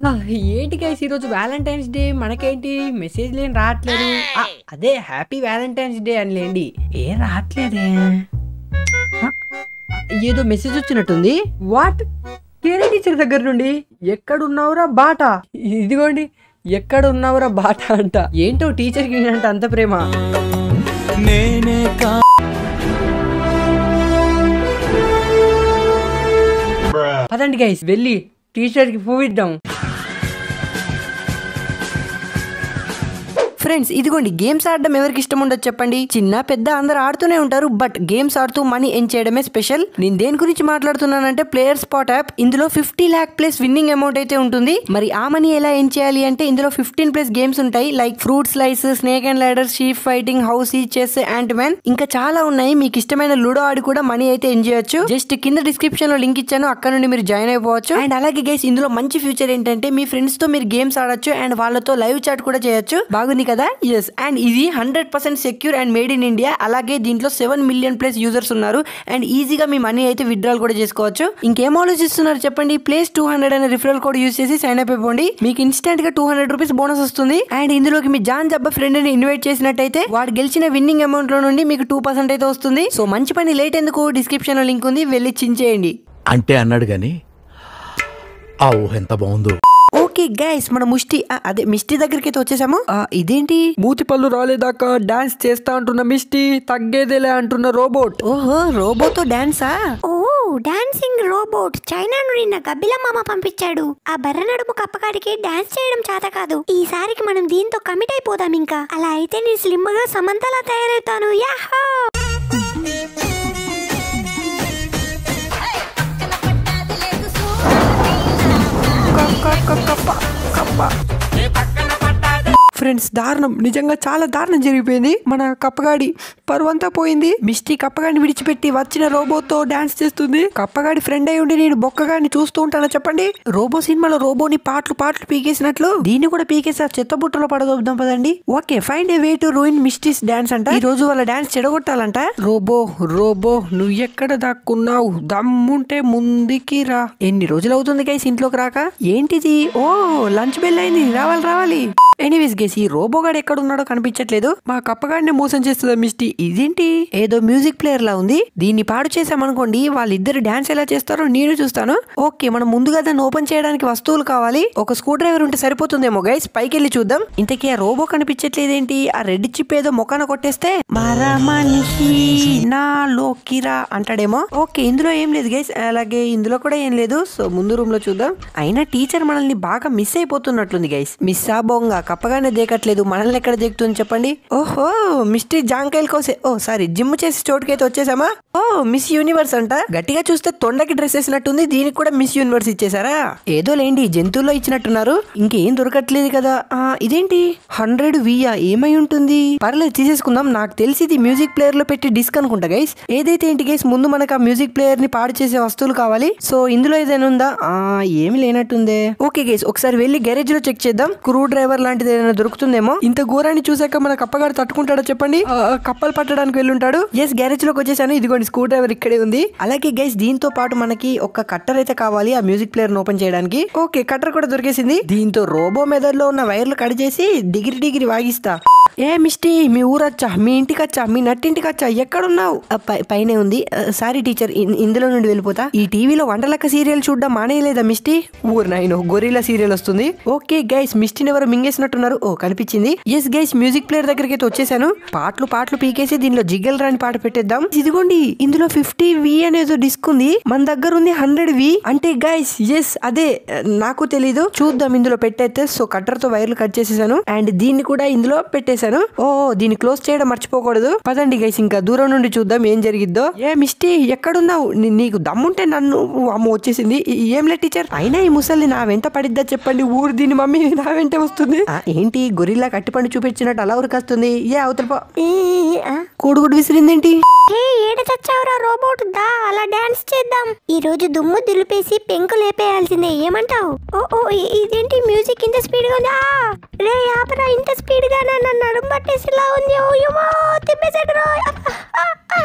ఆ, ఏంటి గైస్ ఈరోజు వ్యాలంటైన్స్ డే మనకేంటి మెసేజ్ లేని రావట్లేదు ఆ, అదే హ్యాపీ వ్యాలంటైన్స్ డే అని లేండి ఏం రావట్లేదే ఆ, ఏదో మెసేజ్ వచ్చినట్టుంది వాట్ కేరే టీచర్ దగ్గర నుండి ఎక్కడున్నావురా బాట ఇదిగోండి ఎక్కడున్నావురా బాట అంట ఏంటో టీచర్కి అంటే అంత ప్రేమ నేనే కా పదండి గైస్ వెళ్ళి టీచర్కి పువ్వు ఇద్దాం ఫ్రెండ్స్ ఇదిగోండి గేమ్స్ ఆడడం ఎవరికి ఇష్టం ఉండదు చెప్పండి చిన్న పెద్ద అందరు ఆడుతూనే ఉంటారు బట్ గేమ్స్ ఆడుతూ మనీ ఎన్ చేయడమే స్పెషల్ నేను దేని గురించి మాట్లాడుతున్నానంటే ప్లేయర్ స్పాట్ యాప్ ఇందులో fifty lakh plus winning amount అయితే ఉంటుంది మరి ఆ మనీ ఎలా ఎన్ చేయాలి అంటే ఇందులో ఫిఫ్టీన్ ప్లస్ గేమ్స్ ఉంటాయి like fruit slice snake and ladder sheep fighting house ఈ చెస్ యాంట్ మ్యాన్ ఇంకా చాలా ఉన్నాయి మీకు ఇష్టమైన లూడో ఆడి కూడా మనీ అయితే ఎన్ చేయొచ్చు జస్ట్ కింద డిస్క్రిప్షన్ లో లింక్ ఇచ్చాను అక్కడ నుండి మీరు జాయిన్ అయిపోవచ్చు అండ్ అలాగే గైస్ ఇందులో మంచి ఫ్యూచర్ ఏంటంటే మీ ఫ్రెండ్స్ తో మీరు గేమ్స్ ఆడొచ్చు అండ్ వాళ్ళతో లైవ్ చాట్ కూడా చేయొచ్చు బాగుంది కదా ఎస్ అండ్ ఇది hundred percent secure and made in India అలాగే దీంట్లో సెవెన్ మిలియన్ ప్లస్ యూజర్స్ ఉన్నారు అండ్ ఈజీగా మీ మనీ అయితే విత్డ్రాల్ కూడా చేసుకోవచ్చు ఇంకేం ఆలోచిస్తున్నారు చెప్పండి ప్లేస్ టూ హండ్రెడ్ అనే రిఫరల్ కోడ్ యూస్ చేసి సైన్ అప్ అయిపోండి మీకు ఇన్స్టెంట్ గా టూ హండ్రెడ్ రూపీస్ బోనస్ వస్తుంది అండ్ ఇందులోకి మీ జాన్ జబ్బ ఫ్రెండ్ ని ఇన్వైట్ చేసినట్టయితే వాడు గెలిచిన విన్నింగ్ అమౌంట్ లో నుండి మీకు టూ పర్సెంట్ అయితే వస్తుంది సో మంచి పని లేట్ ఎందుకు డిస్క్రిప్షన్ లో లింక్ ఉంది వెళ్ళి చించేయండి అంటే అన్నాడు గాని ఆ ఊహ ఎంత బాగుందో ఓకే గైస్ మన ముష్టి ఆ, అదే మిస్టీ దగ్గరికి అయితే వచ్చేసాము ఆ, ఇదేంటి మూతి పళ్ళు రాలేదాకా డాన్స్ చేస్తా అంటున్న మిస్టీ తగ్గేదేలే అంటున్న రోబోట్ ఓహో రోబోతో డాన్సా ఓ డాన్సింగ్ రోబోట్ చైనా నుండి నా గబ్బిల మామ పంపించాడు ఆ బర్ర నడుము కప్పకాడికి డాన్స్ చేయడం చేత కాదు ఈసారికి మనం దీంతో కమిట్ అయిపోదాం ఇంకా అలా అయితే నేను స్లిమ్ గా సమంతలా తయారవుతాను యాహో ఫ్రెండ్స్ దారుణం నిజంగా చాలా దారుణం జరిగిపోయింది మన కప్పగాడి పరువంతా పోయింది మిస్టీ కప్పగాడిని విడిచిపెట్టి వచ్చిన రోబోతో డాన్స్ చేస్తుంది కప్పగాడి ఫ్రెండ్ అయి ఉండి నేను బొక్కగాడిని చూస్తూ ఉంటానా చెప్పండి రోబో సినిమాలో రోబోని పాటలు పాటలు పీకేసినట్లు దీన్ని కూడా పీకేసి ఆ చెత్త బుట్టలో పడదొద్దాం పదండి okay find a way to ruin Misty's dance అంట ఈ రోజు వాళ్ళ డాన్స్ చెడగొట్టాలంట రోబో రోబో నువ్వు ఎక్కడ దాక్కున్నావు దమ్ముంటే ముందుకి రా ఎన్ని రోజులు అవుతుంది గైస్ ఇంట్లోకి రాక ఏంటిది ఓ లంచ్ బెల్ అయింది రావాలి రావాలి ఎనీవేస్ గేస్ ఈ రోబోగాడు ఎక్కడ ఉన్నాడో కనిపించట్లేదు మా కప్పగాడిని మోసం చేస్తుందా మిస్టీ ఇదేంటి ఏదో మ్యూజిక్ ప్లేయర్ లా ఉంది దీన్ని పాడు చేసామనుకోండి వాళ్ళిద్దరు డాన్స్ ఎలా చేస్తారో నేను చూస్తాను ఓకే మనం ముందుగా దాన్ని ఓపెన్ చేయడానికి వస్తువులు కావాలి ఒక స్క్రూ డ్రైవర్ ఉంటే సరిపోతుందేమో గైస్ పైకి వెళ్ళి చూద్దాం ఇంతకీ ఆ రోబో కనిపించట్లేదేంటి ఆ రెడ్ చిప్ ఏదో మొక్కన కొట్టేస్తే మరమనిషి నాలోకిరా అంటాడేమో ఓకే ఇందులో ఏం లేదు గైస్ అలాగే ఇందులో కూడా ఏం లేదు సో ముందు రూమ్ లో చూద్దాం అయినా టీచర్ మనల్ని బాగా మిస్ అయిపోతున్నట్లుంది గైస్ మిస్ ఆ బొంగ కప్పగానే దేకట్లేదు మనల్ని ఎక్కడ దిగుతుంది చెప్పండి ఓహో మిస్టీ జాంకాయల కోసే ఓ సారీ జిమ్ చేసి చోటుకైతే వచ్చేసామా ఓ మిస్ యూనివర్స్ అంట గట్టిగా చూస్తే తొండకి డ్రెస్ వేసినట్టుంది దీనికి కూడా మిస్ యూనివర్స్ ఇచ్చేసారా ఏదో లేండి జంతువుల్లో ఇచ్చినట్టున్నారు ఇంకేం దొరకట్లేదు కదా ఆ ఇదేంటి హండ్రెడ్ వియా ఏమై ఉంటుంది పర్లేదు తీసేసుకుందాం నాకు తెలిసి ఇది మ్యూజిక్ ప్లేయర్ లో పెట్టి డిస్క్ అనుకుంటా గైస్ ఏదైతే ఏంటి గైస్ ముందు మనకు ఆ మ్యూజిక్ ప్లేయర్ ని పాడు చేసే వస్తువులు కావాలి సో ఇందులో ఏదైనా ఉందా ఆ ఏమి లేనట్టుందే ఓకే గైస్ ఒకసారి వెళ్ళి గ్యారేజ్ లో చెక్ చేద్దాం స్క్రూ డ్రైవర్ లాంటిది ఏదైనా దొరుకుతుందేమో ఇంత ఘోరాన్ని చూసాక మన కప్పగాడు తట్టుకుంటాడో చెప్పండి ఆ, ఆ, కప్పలు పట్టడానికి వెళ్ళుంటాడు ఎస్ గ్యారేజ్ లోకి వచ్చేసాను ఇదిగోండి స్క్రూ డ్రైవర్ ఇక్కడే ఉంది అలాగే గైస్ దీంతో పాటు మనకి ఒక కట్టర్ అయితే కావాలి ఆ మ్యూజిక్ ప్లేయర్ ఓపెన్ చేయడానికి ఓకే కట్టర్ కూడా దొరికేసింది దీంతో రోబో మెదడులో ఉన్న వైర్లు కట్ చేసి డిగిరి డిగిరి వాగిస్తా ఏ మిస్టీ మీ ఊరొచ్చా మీ ఇంటికి వచ్చా మీ నట్టింటికి వచ్చా ఎక్కడున్నావు ఆ, పై- పైనే ఉంది సారీ టీచర్ ఇందులో నుండి వెళ్ళిపోతా ఈ టీవీలో వంటలక్క సీరియల్ చూడడం మానేయలేదా మిస్టీ ఊరు నాయన గొరిలా సీరియల్ వస్తుంది ఓకే గైస్ మిస్టీని ఎవరు మింగేసినట్టున్నారు ఓ కనిపించింది ఎస్ గైస్ మ్యూజిక్ ప్లేయర్ దగ్గరికి అయితే వచ్చేసాను పాటలు పాటలు పీకేసి దీనిలో జిగ్గల్ రాని పాట పెట్టేద్దాం ఇదిగోండి ఇందులో ఫిఫ్టీ వి అనేది డిస్క్ ఉంది మన దగ్గర ఉంది హండ్రెడ్ వి అంటే గైస్ ఎస్ అదే ఆ, నాకు తెలీదు చూద్దాం ఇందులో పెట్టేస్తే సో కట్టర్ తో వైర్లు కట్ చేసేసాను అండ్ దీన్ని కూడా ఇందులో పెట్టేశాను ఓ దీన్ని క్లోజ్ చేయడం మర్చిపోకూడదు పదండి గైస్ ఇంకా దూరం నుండి చూద్దాం ఏం జరిగిద్దో ఏ మిస్టీ ఎక్కడున్నావు నీ- నీకు దమ్ముంటే నన్ను అమ్మ వచ్చేసింది ఈ- ఏం లే టీచర్ అయినా ఈ ముసలి నా వెంట పడిద్దా చెప్పండి ఊరు దీని మమ్మీ నా వెంట వస్తుంది ఆ, ఏంటి గొరిల్లా కట్టిపండి చూపించినట్టు అలా ఉరికొస్తుంది ఏ అవతల పో. ఈ, ఆ. కోడిగుడ్డు విసిరిందేంటి హే ఏడ చచ్చావురా రోబోట్ దా అలా డాన్స్ చేద్దాం ఈ రోజు దుమ్ము దులిపేసి పెంకు లేపేయాల్సిందే ఏమంటావు ఓ ఓ ఇ- ఇదేంటి మ్యూజిక్ ఇంత స్పీడ్ గా ఉంది ఆ రే ఆపరా ఇంత స్పీడ్ గా నన్ను నడుము పట్టేసిలా ఉంది ఓ యమ్మో తిప్పేసాడు రా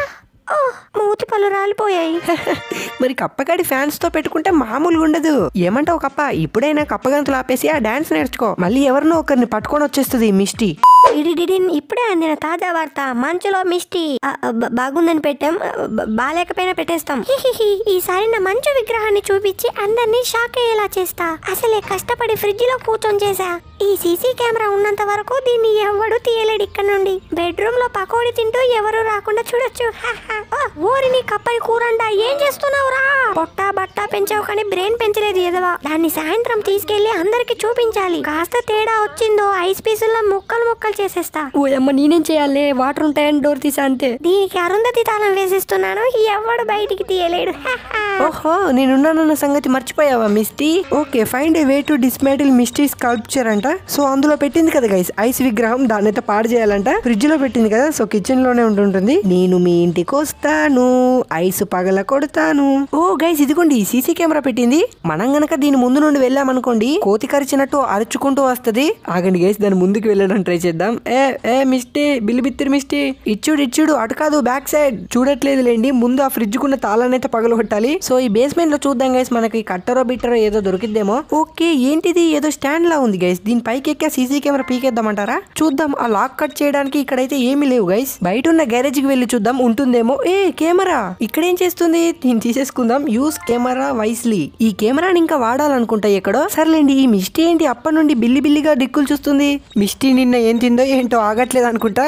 ఓ మూతి పళ్ళు రాలిపోయాయి మరి కప్పగాడి ఫ్యాన్స్ తో పెట్టుకుంటే మామూలుగా ఉండదు ఏమంటావు కప్ప ఇప్పుడైనా కప్పగంతులు ఆపేసి ఆ డాన్స్ నేర్చుకో మళ్ళీ ఎవరినో ఒకరిని పట్టుకొని వచ్చేస్తుంది ఈ మిస్టీ ఇడిడిడిన్ ఇప్పుడే అందిన తాజా వార్త మంచులో మిస్టీ ఆ, ఆ, బ- బాగుందని పెట్టాం ఆ, బ- బాలేకపోయినా పెట్టేస్తాం హిహిహి, ఈసారి నా మంచు విగ్రహాన్ని చూపించి అందరినీ షాక్ అయ్యేలా చేస్తా అసలే కష్టపడి ఫ్రిడ్జ్ లో కూర్చొని చేసా ఈ సీసీ కెమెరా ఉన్నంత వరకు దీన్ని ఎవడు తీయలేడు ఇక్కడ నుండి బెడ్రూమ్ లో పకోడీ తింటూ ఎవరు రాకుండా చూడొచ్చు హహ. ఓ, ఓరిని కప్పని కూరండా ఏం చేస్తున్నావురా పొట్ట బట్ట పెంచావు కానీ బ్రెయిన్ పెంచలేదు ఎదవా దాన్ని సాయంత్రం తీసుకెళ్లి అందరికి చూపించాలి కాస్త తేడా వచ్చిందో ఐస్ పీసుల్లో ముక్కలు ముక్కలు చేసేస్తా ఓ అమ్మ నేనేం చేయాలి వాటర్ ఉంటాయని డోర్ తీసా అంతే దీనికి అరుంధతి తాళం వేసిస్తున్నాను ఎవడు బయటికి తీయలేడు హహ. ఓహో నేనున్నానన్న సంగతి మర్చిపోయావా Misty okay find a way to dismantle Misty sculpture అంట సో అందులో పెట్టింది కదా గైస్ ఐస్ విగ్రహం దాన్ని అయితే పాడు చేయాలంట ఫ్రిడ్జ్ లో పెట్టింది కదా సో కిచెన్ లోనే ఉంటుంటుంది నేను మీ ఇంటికి వస్తాను ఐస్ పగల కొడతాను ఓ గైస్ ఇదిగోండి ఈ సీసీ కెమెరా పెట్టింది మనం గనక దీని ముందు నుండి వెళ్ళామనుకోండి కోతి కరిచినట్టు అరుచుకుంటూ వస్తది ఆగండి గైస్ దాని ముందుకు వెళ్ళడం ట్రై చేద్దాం ఏ ఏ మిస్టీ బిల్లు బిత్తిరి మిస్టీ ఇచ్చుడు ఇచ్చుడు అటు కాదు బ్యాక్ సైడ్ చూడట్లేదు లేండి ముందు ఆ ఫ్రిడ్జ్ కున్న తాళాన్ని అయితే పగలగొట్టాలి సో ఈ బేస్మెంట్ లో చూద్దాం గైస్ మనకి కట్టరో బిట్టరో ఏదో దొరికిద్దేమో ఓకే ఏంటిది ఏదో స్టాండ్ లా ఉంది గైస్ దీని పైకి ఎక్కి సీసీ కెమెరా పీకేద్దామంటారా చూద్దాం ఆ లాక్ కట్ చేయడానికి ఇక్కడైతే ఏమీ లేవు గైస్ బయట ఉన్న గ్యారేజ్ కి వెళ్ళి చూద్దాం ఉంటుందేమో ఏ కెమెరా ఇక్కడ ఏం చేస్తుంది దీన్ని తీసేసుకుందాం యూస్ కెమెరా వైస్లీ ఈ కెమెరాని ఇంకా వాడాలనుకుంటా ఎక్కడో సర్లేండి ఈ మిస్టీ ఏంటి అప్పటి నుండి బిల్లి బిల్లిగా దిక్కులు చూస్తుంది మిస్టీ నిన్న ఏం తిందో ఏంటో ఆగట్లేదు అనుకుంటా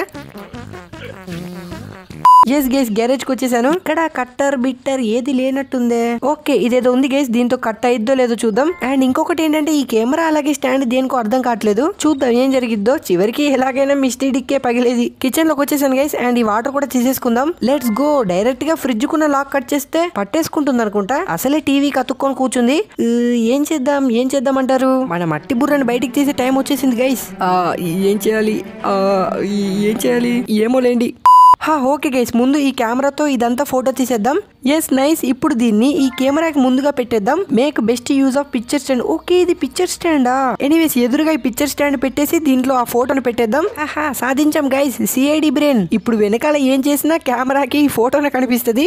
ఎస్ గేస్ గ్యారేజ్ కి వచ్చేసాను ఇక్కడ కట్టర్ బిట్టర్ ఏది లేనట్టుందే ఓకే ఇదేదో ఉంది గేస్ దీంతో కట్ అయిద్దో లేదో చూద్దాం అండ్ ఇంకొకటి ఏంటంటే ఈ కెమెరా అలాగే స్టాండ్ దేనికో అర్థం కావట్లేదు చూద్దాం ఏం జరిగిద్దో చివరికి ఎలాగైనా మిస్టేక్ పగిలేది కిచెన్ లోకి వచ్చేసాను గైస్ అండ్ ఈ వాటర్ కూడా తీసేసుకుందాం లెట్స్ గో డైరెక్ట్ గా ఫ్రిడ్జ్ కున్న లాక్ కట్ చేస్తే పట్టేసుకుంటుంది అనుకుంటా అసలే టీవీ కతుక్కొని కూర్చుంది ఊ, ఏం చేద్దాం ఏం చేద్దాం అంటారు మన మట్టి బుర్రని బయటికి తీసే టైం వచ్చేసింది గైస్ ఏం చేయాలి ఆ, ఏం చేయాలి ఏమో లేండి హా ఓకే గైస్ ముందు ఈ కెమెరాతో ఇదంతా ఫోటో తీసేద్దాం ఎస్ నైస్ ఇప్పుడు దీన్ని ఈ కెమెరాకి ముందుగా పెట్టేద్దాం make best use of picture stand okay ఇది పిక్చర్ స్టాండా ఎనీవేస్ ఎదురుగా ఈ పిక్చర్ స్టాండ్ పెట్టేసి దీంట్లో ఆ ఫోటోని పెట్టేద్దాం ఆహా సాధించాం గైస్ సిఐడి బ్రెయిన్ ఇప్పుడు వెనకాల ఏం చేసినా కెమెరాకి ఈ ఫోటోనే కనిపిస్తుంది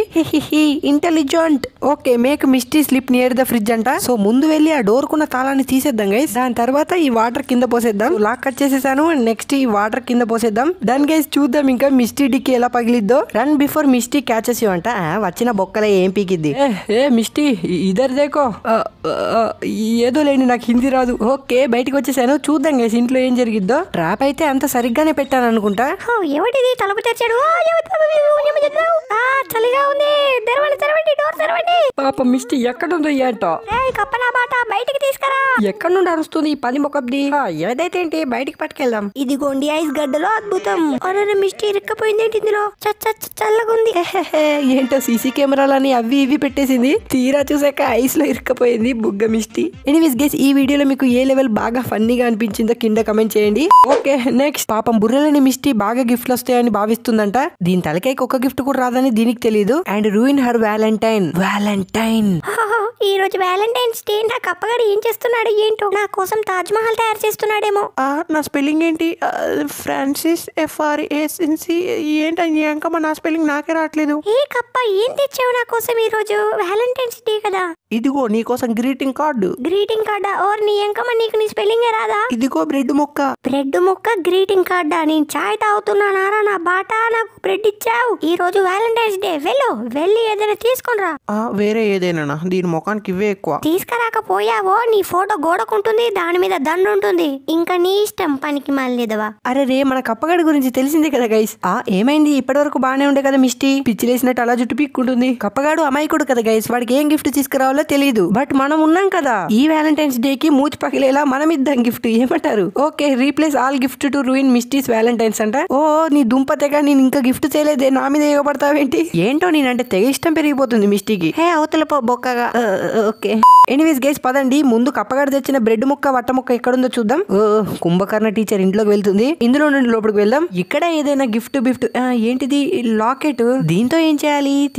intelligent okay make Misty slip near the fridge అంట సో ముందు వెళ్ళి ఆ డోర్ కున్న తాళాన్ని తీసేద్దాం గైస్ దాని తర్వాత ఈ వాటర్ కింద పోసేద్దాం లాక్ కట్ చేసేసాను నెక్స్ట్ ఈ వాటర్ కింద పోసేద్దాం దాని గైస్ చూద్దాం ఇంకా మిస్టీ డిక్కి ఎలా పగిలిద్దో run before Misty catches you అంట ఆ, వచ్చిన బొక్కలే ఏం పీకిద్ది ఏ, ఏ మిస్టీ ఇ- ఇదర్ దేకో ఆ, ఆ, ఏదో లేని నాకు హిందీ రాదు ఓకే బయటికి వచ్చేసాను చూద్దాం గైస్ ఇంట్లో ఏం జరిగిద్దో ట్రాప్ అయితే అంత సరిగ్గానే పెట్టాను అనుకుంటా ఓ, ఎవడిది తలుపు తెచ్చాడు ఆ, ఎవరు- ఎవరు తెచ్చాడు? ఆ, చలిగా ఉంది తెరవండి తెరవండి డోర్ తెరవండి పాప మిస్టీ ఎక్కడుందో ఏంటో ఏయ్ కప్పనా బాట బయటికి తీసుకురా ఎక్కడి నుండి అరుస్తుంది ఈ పది మొక్కబ్ది ఏదైతే ఏంటి బయటికి పట్టుకెళ్దాం ఇదిగోండి ఐస్ గడ్డలో అద్భుతం అరే మిస్టీ ఇరుక్కపోయింది ఏంటి ఇందులో చ- చ- చ- చల్లగుంది హెహె, ఏంటో సీసీ కెమెరాలని అవి ఇవి పెట్టేసింది తీరా చూసాక ఐస్ లో ఇరుక్కపోయింది బుగ్గ మిస్టీ ఎనీవేస్ గెస్ ఈ వీడియోలో మీకు ఏ లెవెల్ బాగా ఫన్నీగా అనిపించిందో కింద కమెంట్ చేయండి ఓకే నెక్స్ట్ పాపం బుర్రలేని మిస్టీ బాగా గిఫ్ట్లు వస్తాయని భావిస్తుందంట దీని తలకైకి ఒక గిఫ్ట్ కూడా రాదని దీనికి తెలియదు and ruin her valentine valentine ఓహో, ఈ రోజు వ్యాలంటైన్స్ డే నా కప్పగాడు ఏం చేస్తున్నాడు ఏంటో నా కోసం తాజ్ మహల్ తయారు చేస్తున్నాడేమో నా స్పెల్లింగ్ ఏంటి ఆ, ఫ్రాన్సిస్ ఎఫ్ఆర్ఏఎస్ఎన్సి ఏంటని అంకమ్మ నా స్పెల్లింగ్ నాకే రావట్లేదు ఏ కప్ప ఏం తెచ్చావు నా కోసం ఈ రోజు వ్యాలంటైన్స్ డే కదా ఇదిగో నీకోసం గ్రీటింగ్ కార్డు గ్రీటింగ్ కార్డా ఓర్ నీ ఎంకమ్మ నీకు నీ స్పెల్లింగ్ రాదా ఇదిగో బ్రెడ్ ముక్క బ్రెడ్ ముక్క గ్రీటింగ్ కార్డా నేను చాయ్ తాగుతున్నానారా నా బాట నాకు బ్రెడ్ ఇచ్చావు ఈ రోజు వ్యాలంటైన్స్ డే వెళ్ళు వెళ్ళి ఏదైనా తీసుకొనిరా ఆ, వేరే ఏదైనా దీని ముఖానికి ఇవే ఎక్కువ తీసుకురాకపోయావో నీ ఫోటో గోడకుంటుంది దాని మీద దండు ఉంటుంది ఇంకా నీ ఇష్టం పనికి మాలినదవా అరే రే మన కప్పగాడి గురించి తెలిసిందే కదా గైస్ ఆ ఏమైంది ఇప్పటి వరకు బానే ఉండే కదా మిస్టీ పిచ్చిలేసినట్టు అలా జుట్టు పీక్కుంటుంది కప్పగాడు అమాయకుడు కదా గైస్ వాడికి ఏం గిఫ్ట్ తీసుకురావాలో తెలియదు బట్ మనం ఉన్నాం కదా ఈ వ్యాలంటైన్స్ డే కి మూతి పగిలేలా మనం ఇద్దాం గిఫ్ట్ ఏమంటారు okay replace all gift to ruin Misty's valentine's అంట ఓ నీ దుంప తెగ నేను ఇంకా గిఫ్ట్ చేయలేదే నా మీద ఎగబడతావేంటి ఏంటో నేనంటే తెగ ఇష్టం పెరిగిపోతుంది మిస్టీకి హే అవతల పో బొక్కగా ఆ, ఓకే ఎనీవేస్ గైస్ పదండి ముందు కప్పగాడు తెచ్చిన బ్రెడ్ ముక్క వట్ట ముక్క ఎక్కడుందో చూద్దాం ఓ కుంభకర్ణ టీచర్ ఇంట్లోకి వెళ్తుంది ఇందులో నుండి లోపలికి వెళ్దాం ఇక్కడ ఏదైనా గిఫ్ట్ బిఫ్ట్ ఆ, ఏంటిది లాకెట్ దీంతో ఏం చేయాలి తీసేసుకుందాం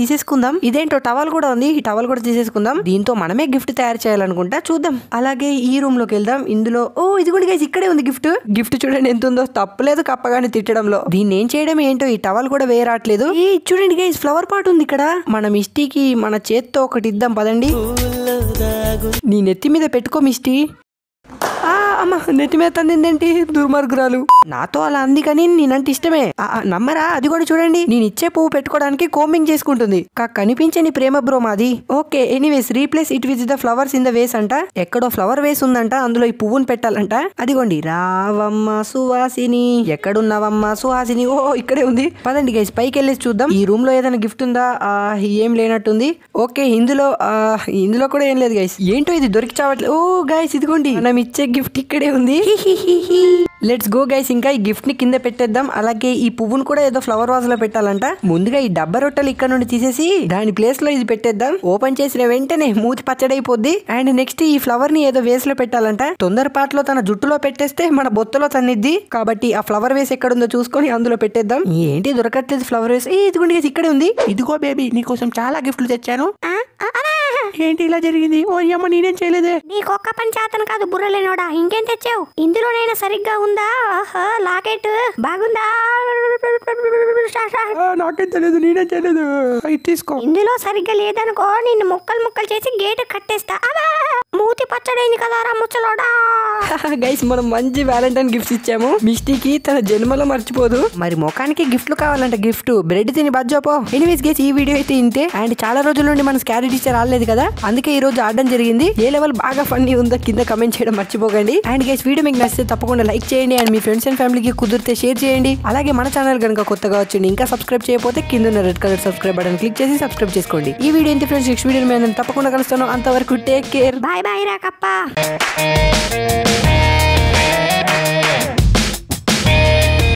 తీసేసుకుందాం ఇదేంటో టవల్ కూడా ఉంది ఈ టవల్ కూడా తీసేసుకుందాం దీంతో మనమే గిఫ్ట్ తయారు చేయాలనుకుంటా చూద్దాం అలాగే ఈ రూమ్ లోకి వెళ్దాం ఇందులో ఓ ఇది కూడా గైస్ ఇక్కడే ఉంది గిఫ్ట్ గిఫ్ట్ చూడండి ఎంత ఉందో తప్పలేదు కప్పగాని తిట్టడంలో దీన్ని ఏం చేయడం ఏంటో ఈ టవల్ కూడా వేయరాట్లేదు ఏ చూడండి గైస్ ఫ్లవర్ పాట్ ఉంది ఇక్కడ మన మిస్టీకి మన చేత్తో ఒకటి ఇద్దాం పదండి నీ నెత్తి మీద పెట్టుకో మిస్టీ ఆ, అమ్మ నెత్తి మీద తందిందేంటి దుర్మార్గురాలు నాతో అలా అంది కానీ నేనంటే ఇష్టమే ఆ, ఆ, నమ్మరా అది కూడా చూడండి నేను ఇచ్చే పువ్వు పెట్టుకోవడానికి కోమింగ్ చేసుకుంటుంది కా కనిపించని ప్రేమ బ్రో మాది okay anyways replace it with the flowers in the vase అంట ఎక్కడో ఫ్లవర్ వేస్ ఉందంట అందులో ఈ పువ్వును పెట్టాలంట అదిగోండి రావమ్మ సువాసిని ఎక్కడున్నావమ్మ సుహాసిని ఓ ఇక్కడే ఉంది పదండి గైస్ పైకి వెళ్ళేసి చూద్దాం ఈ రూమ్ లో ఏదైనా గిఫ్ట్ ఉందా ఆ, ఏం లేనట్టుంది ఓకే ఇందులో ఆ, ఇందులో కూడా ఏం లేదు గైస్ ఏంటో ఇది దొరికి చావట్లేదు ఓ గైస్ ఇదిగోండి మనం ఇచ్చే గిఫ్ట్ ఇక్కడే ఉంది లెట్స్ గో గైస్ ఇంకా ఈ గిఫ్ట్ ని కింద పెట్టేద్దాం అలాగే ఈ పువ్వును కూడా ఏదో ఫ్లవర్ వాజ్ లో పెట్టాలంట ముందుగా ఈ డబ్బా రొట్టెలు ఇక్కడ నుండి తీసేసి దాని ప్లేస్ లో ఇది పెట్టేద్దాం ఓపెన్ చేసిన వెంటనే మూతి పచ్చడైపోద్ది అండ్ నెక్స్ట్ ఈ ఫ్లవర్ ని ఏదో వేస్ లో పెట్టాలంట తొందరపాట్లో తన జుట్టులో పెట్టేస్తే మన బొత్తలో తన్నిద్ది కాబట్టి ఆ ఫ్లవర్ వేస్ ఎక్కడుందో చూసుకొని అందులో పెట్టేద్దాం ఏంటి దొరకట్లేదు ఫ్లవర్ వేస్ ఏ ఇదిగోండి guys, ఇక్కడే ఉంది ఇదిగో బేబీ నీకోసం చాలా గిఫ్ట్లు తెచ్చాను ఆ, ఆ, ఆ, ఏంటి ఇలా జరిగింది ఓ అమ్మ నేనేం చేయలేదే నీకు ఒక్క పని చేతను కాదు బుర్రలేనోడా ఇంకేం తెచ్చావు ఇందులోనైనా సరిగ్గా ఉందా ఆహా, లాకెట్ బాగుందా ఆ, నాకేం తెలియదు నేనేం చేయలేదు ఇది తీసుకో ఇందులో సరిగ్గా లేదనుకో నిన్ను ముక్కలు ముక్కలు చేసి గేట్ కట్టేస్తా అబ్బా! మూతి పచ్చడైంది కదా రా ముచ్చలోడా గైస్ మనం మంచి వ్యాలంటైన్ గిఫ్ట్స్ ఇచ్చాము మిస్టీకి తన జన్మలో మర్చిపోదు మరి ముఖానికి గిఫ్ట్లు కావాలంట గిఫ్ట్ బ్రెడ్ తిని బజ్జోపో ఎనీవేస్ గేస్ ఈ వీడియో అయితే ఇంతే అండ్ చాలా రోజుల నుండి మన స్కారీ టీచర్ ఆడలేదు కదా అందుకే ఈ రోజు ఆడడం జరిగింది ఏ లెవెల్ బాగా ఫన్నీ ఉందో కింద కమెంట్ చేయడం మర్చిపోకండి అండ్ గైస్ వీడియో మీకు నచ్చితే తప్పకుండా లైక్ చేయండి అండ్ మీ ఫ్రెండ్స్ అండ్ ఫ్యామిలీకి కుదిరితే షేర్ చేయండి అలాగే మన ఛానల్ కనుక కొత్తగా వచ్చింది ఇంకా సబ్స్క్రైబ్ చేయకపోతే కింద ఉన్న red colour subscribe button click చేసి సబ్స్క్రైబ్ చేసుకోండి ఈ వీడియో ఇంత ఫ్రెండ్స్ నెక్స్ట్ వీడియో మేము తప్పకుండా కలుస్తాను అంతవరకు టేక్ కేర్ బాయ్ బాయ్ రా కప్ప